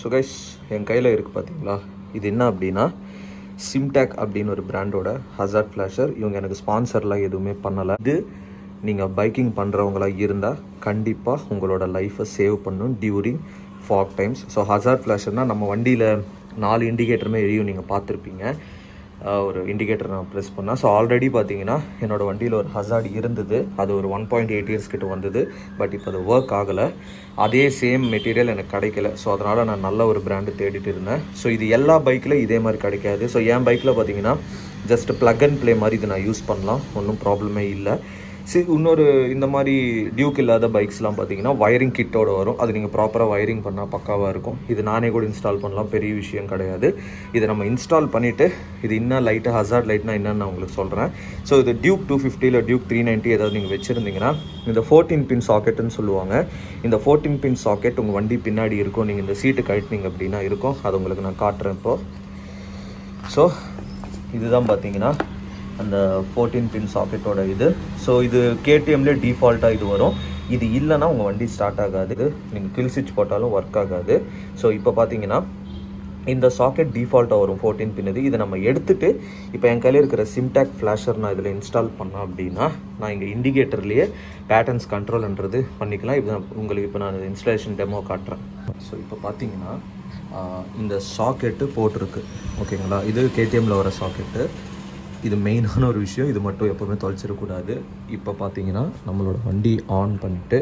so guys என் கையில் இருக்குது பார்த்தீங்களா இது என்ன அப்படின்னா சிம்டேக் அப்படின்னு ஒரு பிராண்டோட ஹசார்ட் ஃப்ளாஷர் இவங்க எனக்கு ஸ்பான்சர்லாம் எதுவுமே பண்ணலை இது நீங்கள் பைக்கிங் பண்ணுறவங்களா இருந்தால் கண்டிப்பாக உங்களோட லைஃப்பை சேவ் பண்ணும் during fog times so hazard ஃப்ளாஷர்னால் நம்ம வண்டியில் நாலு இண்டிகேட்டருமே எரியும் நீங்கள் பார்த்துருப்பீங்க ஆஹ் ஒரு இண்டிகேட்டர் நான் ப்ரெஸ் பண்ணேன் ஸோ ஆல்ரெடி பார்த்தீங்கன்னா என்னோட வண்டியில் ஒரு ஹசார்ட் இருந்தது அது ஒரு ஒன் பாயிண்ட் எயிட் இயர்ஸ் கிட்ட வந்தது பட் இப்போ அது ஒர்க் ஆகலை அதே சேம் மெட்டீரியல் எனக்கு கிடைக்கல ஸோ அதனால் நான் நல்ல ஒரு பிராண்டு தேடிட்டு இருந்தேன் ஸோ இது எல்லா பைக்கில் இதே மாதிரி கிடைக்காது ஸோ என் பைக்கில் பார்த்தீங்கன்னா ஜஸ்ட் ப்ளக் அண்ட் ப்ளே மாதிரி இது நான் யூஸ் பண்ணலாம் ஒன்றும் ப்ராப்ளமே இல்லை சி இன்னொரு இந்த மாதிரி டியூக் இல்லாத பைக்ஸ்லாம் பார்த்தீங்கன்னா வயரிங் கிட்டோட வரும் அது நீங்கள் ப்ராப்பராக வயரிங் பண்ணால் பக்காவாக இருக்கும் இது நானே கூட இன்ஸ்டால் பண்ணலாம் பெரிய விஷயம் கிடையாது இதை நம்ம இன்ஸ்டால் பண்ணிவிட்டு இது இன்னும் லைட்டு ஹசார்ட் லைட்னா என்னன்னு நான் உங்களுக்கு சொல்கிறேன் ஸோ இது டியூக் டூ ஃபிஃப்டியில் டியூக் த்ரீ நைன்ட்டி ஏதாவது நீங்கள் வச்சுருந்தீங்கன்னா இந்த ஃபோர்டீன் பின் சாக்கெட்டுன்னு சொல்லுவாங்க இந்த ஃபோர்டீன் பின் சாக்கெட் உங்கள் வண்டி பின்னாடி இருக்கும் நீங்கள் இந்த சீட்டு கழட்டினீங்க அப்படின்னா இருக்கும் அது உங்களுக்கு நான் காட்டுறேன் இப்போது ஸோ இதுதான் பார்த்தீங்கன்னா அந்த ஃபோர்டீன் பின் சாக்கெட்டோட இது ஸோ இது கேடிஎம்ல டிஃபால்ட்டாக இது வரும் இது இல்லைன்னா உங்கள் வண்டி ஸ்டார்ட் ஆகாது நீங்கள் கில் ஸ்விட்ச் போட்டாலும் ஒர்க் ஆகாது ஸோ இப்போ பார்த்தீங்கன்னா இந்த சாக்கெட் டிஃபால்ட்டாக வரும் ஃபோர்டீன் பின் இது இதை நம்ம எடுத்துட்டு இப்போ என் கையில் இருக்கிற சிம்டாக் ஃப்ளாஷர் நான் இதில் இன்ஸ்டால் பண்ணேன் அப்படின்னா நான் இங்கே இண்டிகேட்டர்லேயே பேட்டர்ன்ஸ் கண்ட்ரோல்ன்றது பண்ணிக்கலாம் இப்போ நான் உங்களுக்கு இப்போ நான் இன்ஸ்டாலேஷன் டெமோ காட்டுறேன் ஸோ இப்போ பார்த்தீங்கன்னா ஆஹ், இந்த சாக்கெட்டு போட்டிருக்கு ஓகேங்களா இது கேடிஎம்மில் வர சாக்கெட்டு இது மெயினான ஒரு விஷயம் இது மட்டும் எப்போவுமே தொலைச்சிடக்கூடாது இப்போ பார்த்தீங்கன்னா நம்மளோட வண்டி ஆன் பண்ணிட்டு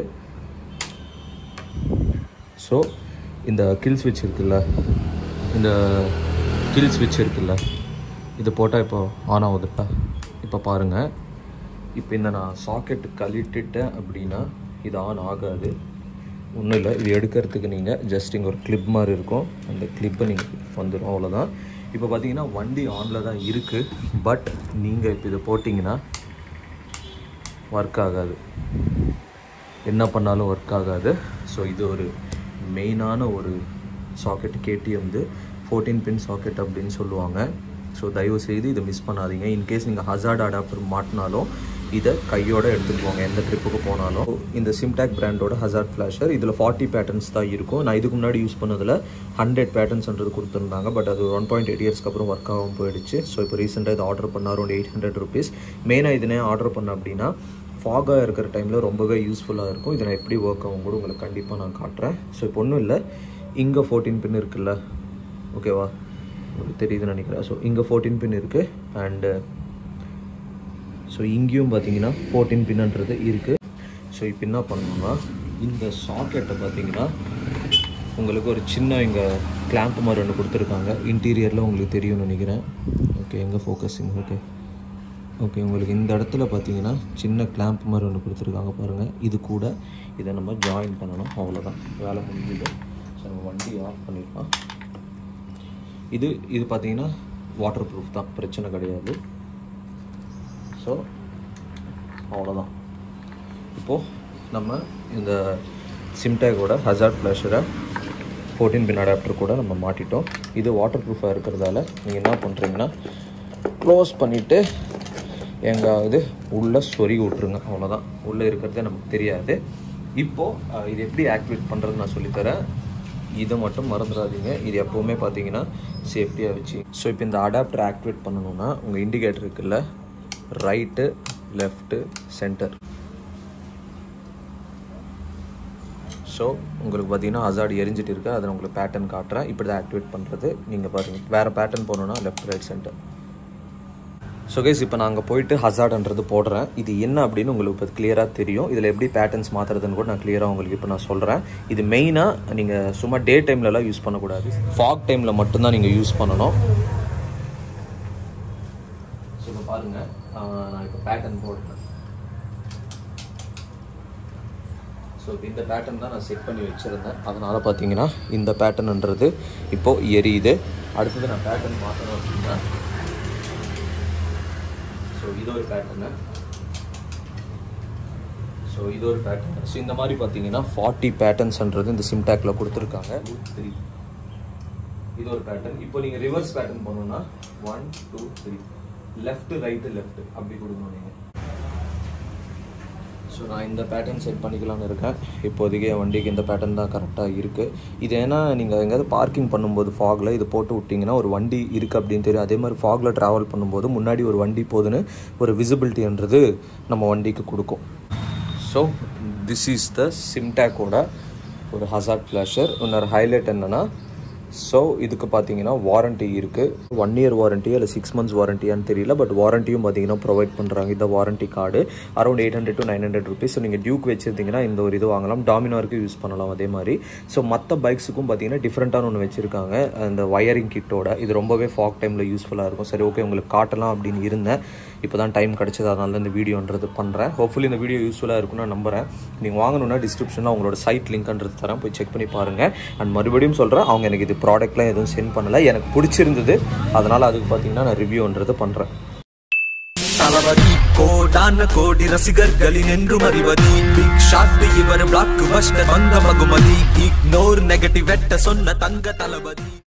ஸோ இந்த கில் ஸ்விட்ச் இருக்குல்ல இந்த கில் ஸ்விட்ச் இருக்குல்ல இது போட்டால் இப்போ ஆன் ஆகுதுப்பா இப்போ பாருங்கள் இப்போ இந்த நான் சாக்கெட்டு கழட்டிட்டேன் அப்படின்னா இது ஆன் ஆகாது ஒன்றும் இல்லை இது எடுக்கிறதுக்கு நீங்கள் ஜஸ்ட் இங்கே ஒரு கிளிப் மாதிரி இருக்கும் அந்த கிளிப்பை நீங்கள் வந்துடும் அவ்வளோதான் இப்போ பார்த்தீங்கன்னா வண்டி ஆனில் தான் இருக்குது பட் நீங்கள் இப்போ இதை போட்டிங்கன்னா ஒர்க் ஆகாது என்ன பண்ணாலும் ஒர்க் ஆகாது ஸோ இது ஒரு மெயினான ஒரு சாக்கெட் கேடிஎம் இது ஃபோர்டீன் பின் சாக்கெட் அப்படின்னு சொல்லுவாங்க ஸோ தயவு செய்து இதை மிஸ் பண்ணாதீங்க இன்கேஸ் நீங்கள் ஹசார்ட் அடாப்டர் மாட்டினாலும் இதை கையோட எடுத்துட்டு போங்க எந்த ட்ரிப்புக்கு போனாலும் இந்த சிம்டாக் பிராண்டோட ஹசார்ட் ஃப்ளாஷர் இதில் ஃபார்ட்டி பேட்டர்ன்ஸ் தான் இருக்கும் நான் இதுக்கு முன்னாடி யூஸ் பண்ணதில் ஹண்ட்ரட் பேட்டர்ன்ஸ்ன்றது கொடுத்துருந்தாங்க பட் அது ஒன் பாயிண்ட் எயிட் இயர்ஸ்க்கு அப்புறம் ஒர்க் ஆகாமல் போயிடுச்சு ஸோ இப்போ ரீசெண்டாக இதை ஆர்டர் பண்ண அரௌண்ட் எயிட் ஹண்ட்ரட் ருபீஸ் மெயினாக இதனே ஆர்டர் பண்ண அப்படின்னா ஃபாகாக இருக்கிற டைமில் ரொம்பவே யூஸ்ஃபுல்லாக இருக்கும் இதை நான் எப்படி ஒர்க் ஆகும் கூட உங்களுக்கு கண்டிப்பாக நான் காட்டுறேன் ஸோ இப்போ ஒன்றும் இல்லை இங்கே ஃபோர்டீன் பின் இருக்குல்ல ஓகேவா உங்களுக்கு தெரியுதுன்னு நினைக்கிறேன் ஸோ இங்கே ஃபோர்டீன் பின் இருக்குது அண்டு ஸோ இங்கேயும் பார்த்தீங்கன்னா ஃபோர்டீன் பின்னுன்றது இருக்குது ஸோ இப்போ என்ன பண்ணணும்னா இந்த சாக்கெட்டை பார்த்தீங்கன்னா உங்களுக்கு ஒரு சின்ன இங்கே கிளாம்ப் மாதிரி ஒன்று கொடுத்துருக்காங்க இன்டீரியரில் உங்களுக்கு தெரியும்னு நினைக்கிறேன் ஓகே எங்கே ஃபோக்கஸிங் ஓகே ஓகே உங்களுக்கு இந்த இடத்துல பார்த்தீங்கன்னா சின்ன கிளாம்ப் மாதிரி ஒன்று கொடுத்துருக்காங்க பாருங்கள் இது கூட இதை நம்ம ஜாயின் பண்ணணும் அவ்வளோதான் வேலை முடிஞ்சுது ஸோ நம்ம வண்டி ஆஃப் பண்ணிடலாம் இது இது பார்த்தீங்கன்னா வாட்டர் ப்ரூஃப் தான் பிரச்சனை கிடையாது ஸோ அவ்வளோதான் இப்போது நம்ம இந்த சிம்டேக்கோட ஹசார்ட் ஃப்ளாஷரை ஃபோர்டீன் பின் அடாப்டர் கூட நம்ம மாட்டிட்டோம் இது வாட்டர் ப்ரூஃபாக இருக்கிறதால நீங்கள் என்ன பண்ணுறீங்கன்னா க்ளோஸ் பண்ணிவிட்டு எங்காவது உள்ளே சொருகி விட்ருங்க அவ்வளோதான் உள்ளே இருக்கிறதே நமக்கு தெரியாது இப்போது இது எப்படி ஆக்டிவேட் பண்ணுறதுன்னு நான் சொல்லித்தரேன் இதை மட்டும் மறந்துடாதீங்க இது எப்போவுமே பார்த்தீங்கன்னா சேஃப்டியாக வச்சு ஸோ இப்போ இந்த அடாப்டர் ஆக்டிவேட் பண்ணணும்னா உங்கள் இண்டிகேட்டர் இருக்குல்ல ரைட்டு லெஃப்ட்டு சென்டர் ஸோ உங்களுக்கு பார்த்தீங்கன்னா ஹசார்டு எரிஞ்சிட்டு இருக்கு அதை நான் உங்களுக்கு பேட்டர்ன் காட்டுறேன் இப்படி தான் ஆக்டிவேட் பண்ணுறது நீங்கள் பாருங்கள் வேறு பேட்டர்ன் போகணுன்னா left right centre so guys இப்போ நான் அங்கே போயிட்டு ஹசார்டுன்றது போடுறேன் இது என்ன அப்படின்னு உங்களுக்கு இப்போ கிளியராக தெரியும் இதில் எப்படி பேட்டர்ன்ஸ் மாற்றுறதுன்னு கூட நான் கிளியராக உங்களுக்கு இப்போ நான் சொல்கிறேன் இது மெயினாக நீங்கள் சும்மா டே டைம்லலாம் யூஸ் பண்ணக்கூடாது ஃபாக் டைமில் மட்டும்தான் நீங்கள் யூஸ் பண்ணணும் ஸோ இப்போ பாருங்கள் நான் இப்போ பேட்டர்ன் போடுறேன் ஸோ இந்த பேட்டர்ன் தான் நான் செட் பண்ணி வச்சுருந்தேன் அதனால் பார்த்தீங்கன்னா இந்த பேட்டர்ன்ன்றது இப்போது எரியுது அடுத்தது நான் பேட்டர்ன் மாற்றணும் அப்படின்னா ஸோ இது ஒரு பேட்டர்னு ஸோ இது ஒரு பேட்டர்ன் ஸோ இந்த மாதிரி பார்த்தீங்கன்னா ஃபார்ட்டி பேட்டர்ன்ஸ்ன்றது இந்த சிம்டாக்கில் கொடுத்துருக்காங்க த்ரீ இது ஒரு பேட்டர்ன் இப்போ நீங்கள் ரிவர்ஸ் பேட்டர்ன் பண்ணணும்னா one two three left right left அப்படி கொடுக்கணும் நீங்கள் ஸோ நான் இந்த பேட்டர்ன் செட் பண்ணிக்கலாம்னு இருக்கேன் இப்போதைக்கு என் வண்டிக்கு இந்த பேட்டர்ன் தான் கரெக்டாக இருக்குது இது ஏன்னா நீங்கள் எங்கேயாவது பார்க்கிங் பண்ணும்போது ஃபாகில் இது போட்டு விட்டிங்கன்னா ஒரு வண்டி இருக்குது அப்படின்னு தெரியும் அதே மாதிரி ஃபாகில் ட்ராவல் பண்ணும்போது முன்னாடி ஒரு வண்டி போகுதுன்னு ஒரு விசிபிலிட்டின்றது நம்ம வண்டிக்கு கொடுக்கும் ஸோ திஸ் இஸ் த சிம்டேக்கோட ஒரு ஹசார்ட் ஃப்ளாஷர் இன்னொரு ஹைலைட் என்னென்னா ஸோ இதுக்கு பார்த்தீங்கன்னா வாரண்ட்டி இருக்குது ஒன் இயர் வாரண்ட்டி இல்லை சிக்ஸ் மந்த்ஸ் வாரண்டியான்னு தெரியல பட் வாரண்ட்டியும் பார்த்தீங்கன்னா ப்ரொவைட் பண்ணுறாங்க இந்த warranty card around eight hundred to nine hundred rupees so நீங்கள் டியூக் வச்சுருந்தீங்கன்னா இந்த ஒரு இது வாங்கலாம் டாமினாருக்கு யூஸ் பண்ணலாம் அதே மாதிரி ஸோ மற்ற பைக்ஸுக்கும் பார்த்தீங்கன்னா டிஃப்ரெண்ட்டான ஒன்று வச்சுருக்காங்க அந்த வயரிங் கிட்டோட இது ரொம்பவே ஃபாக் டைமில் யூஸ்ஃபுல்லாக இருக்கும் சரி ஓகே உங்களுக்கு காட்டலாம் அப்படின்னு இருந்தேன் இப்போ தான் டைம் கிடச்சது அதனால தான் இந்த வீடியோன்றது பண்ணுறேன் ஹோப்ஃபுல்லி இந்த வீடியோ யூஸ்ஃபுல்லாக இருக்கும்னு நான் நம்புறேன் நீங்கள் வாங்கணும்னா டிஸ்கிரிப்ஷனில் அவங்களோட சைட் லிங்க்ன்றது தரேன் போய் செக் பண்ணி பாருங்கள் அண்ட் மறுபடியும் சொல்கிறேன் அவங்க எனக்கு இது ப்ராடக்ட்லாம் எதுவும் சென்ட் பண்ணலை எனக்கு பிடிச்சிருந்தது அதனால் அதுக்கு பார்த்தீங்கன்னா நான் ரிவ்யூன்றது பண்ணுறேன் தளபதி கோடான கோடி ரசிகர்களின் என்றும் அறிவது பிக் ஷாட் இவர் பிளாக் பஸ்டர் வந்த மகுமதி இக்னோர் நெகட்டிவ் வெட்ட சொன்ன தங்க தளபதி